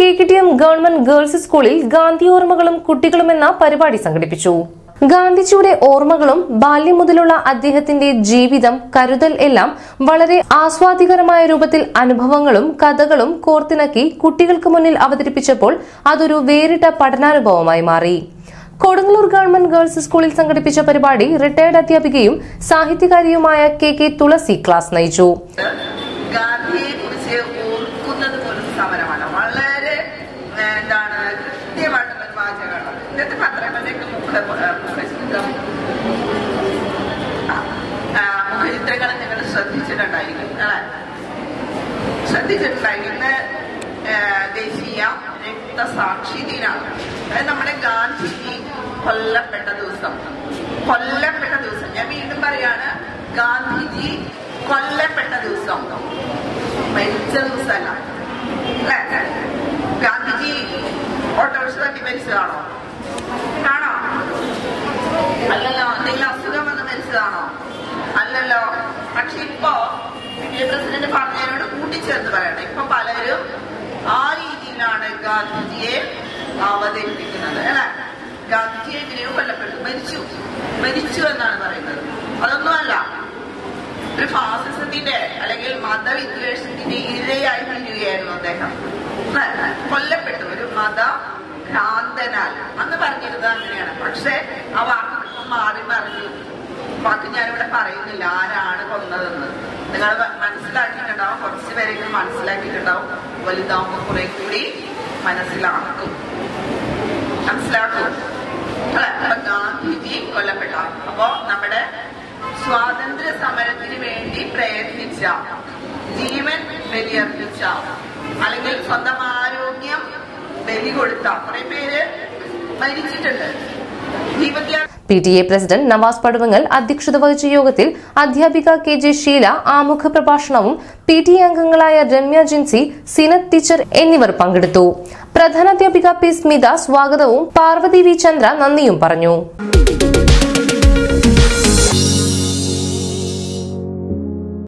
K T M government girls സ്കൂളിൽ ഗാന്ധി ഓർമ്മകളും കുട്ടികളും എന്ന പരിപാടി സംഘടിപ്പിച്ചു ഗാന്ധിജിയുടെ ഓർമ്മകളും ബാല്യം മുതലുള്ള അദ്ദേഹത്തിന്റെ ജീവിതം കരുതൽ എല്ലാം വളരെ ആസ്വാദികരമായ രൂപത്തിൽ അനുഭവങ്ങളും കഥകളും കോർത്തിണക്കി കുട്ടികൾക്ക് മുന്നിൽ അവതരിപ്പിച്ചപ്പോൾ അതൊരു വേറിട്ട പഠനാനുഭവമായി മാറി കൊടുങ്ങല്ലൂർ ഗവൺമെന്റ് ഗേൾസ് സ്കൂളിൽ സംഘടിപ്പിച്ച പരിപാടി റിട്ടയർഡ് അധ്യാപികയും സാഹിത്യകാരിയുമായ കെ കെ തുളസി ക്ലാസ് നയിച്ചു ഗാന്ധിയെ കുറിച്ച് ഓർക്കുന്നത് പോലും സമരമാണ് വളരെ ഏ, എന്താണ് കൃത്യമായിട്ടുള്ള ഒരു വാചകമാണ് ഇന്നത്തെ പത്രങ്ങളുടെയൊക്കെ മുഖ ഏ, മുഖചിത്രം ആ, ആ, മുഖചിത്രങ്ങൾ നിങ്ങൾ ശ്രദ്ധിച്ചിട്ടുണ്ടായിരിക്കും അല്ലേ ശ്രദ്ധിച്ചിട്ടുണ്ടായിരിക്കും ഇന്ന് ഏ, ദേശീയ രക്തസാക്ഷി ദിനാണ് അതായത് നമ്മുടെ ഗാന്ധിജി കൊല്ലപ്പെട്ട ദിവസം കൊല്ലപ്പെട്ട ദിവസം ഞാൻ വീണ്ടും പറയാണ് ഗാന്ധിജി കൊല്ലപ്പെട്ട ദിവസം മരിച്ച ദിവസമല്ല അല്ലേ ഗാന്ധിജി ഓട്ടോറിക്ഷ തട്ടി മരിച്ചതാണോ ആണോ അല്ലല്ലോ എന്തെങ്കിലും അസുഖം വന്ന് മരിച്ചതാണോ അല്ലല്ലോ പക്ഷെ ഇപ്പോ ഇന്ത്യൻ പ്രസിഡന്റ് പറഞ്ഞതിനോട് കൂട്ടിച്ചേർത്ത് പറയണം ഇപ്പൊ പലരും ആ രീതിയിലാണ് ഗാന്ധിജിയെ അവതരിപ്പിക്കുന്നത് അല്ലെ ഗാന്ധിജിയെ എങ്ങനെയോ കൊല്ലപ്പെട്ടു മരിച്ചു മരിച്ചു എന്നാണ് പറയുന്നത് അതൊന്നുമല്ല ഒരു ഫാസിസത്തിന്റെ അല്ലെങ്കിൽ മതവിദ്വേഷത്തിന്റെ ഇരയായി തീരുകയായിരുന്നു അദ്ദേഹം അല്ലേ? കൊല്ലപ്പെട്ടു ഒരു മത ഭ്രാന്തനാൽ അന്ന് പറഞ്ഞിരുന്നത് അങ്ങനെയാണ് പക്ഷെ ആ വാക്ക് ഇപ്പം മാറി മറിഞ്ഞു വാക്ക് ഞാനിവിടെ പറയുന്നില്ല ആരാണ് കൊന്നതെന്ന് നിങ്ങൾ മനസ്സിലാക്കിയിട്ടുണ്ടാവും കുറച്ച് പേരെങ്കിലും മനസ്സിലാക്കിയിട്ടുണ്ടാവും വലുതാവുമ്പോൾ കുറെ കൂടി മനസ്സിലാക്കും മനസ്സിലാക്കും അല്ലെ അപ്പൊ ഗാന്ധിജി കൊല്ലപ്പെട്ട അപ്പോ നമ്മുടെ സ്വാതന്ത്ര്യ സമരത്തിന് വേണ്ടി പ്രയത്നിച്ച ജീവൻ ബലിയർപ്പിച്ച അല്ലെങ്കിൽ സ്വന്തം ആരോഗ്യം ബലി കൊടുത്ത കുറെ പേര് മരിച്ചിട്ടുണ്ട് ദീപത്യാ P T A president Navas Paduvangal അധ്യക്ഷത വഹിച്ച യോഗത്തിൽ അധ്യാപിക കെ ജെ ഷീല ആമുഖ പ്രഭാഷണവും പി ടി എ അംഗങ്ങളായ രമ്യ ജിൻസി സിനത് ടീച്ചർ എന്നിവർ പങ്കെടുത്തു പ്രധാനാധ്യാപിക പി സ്മിത സ്വാഗതവും പാർവതി വി ചന്ദ്ര നന്ദിയും പറഞ്ഞു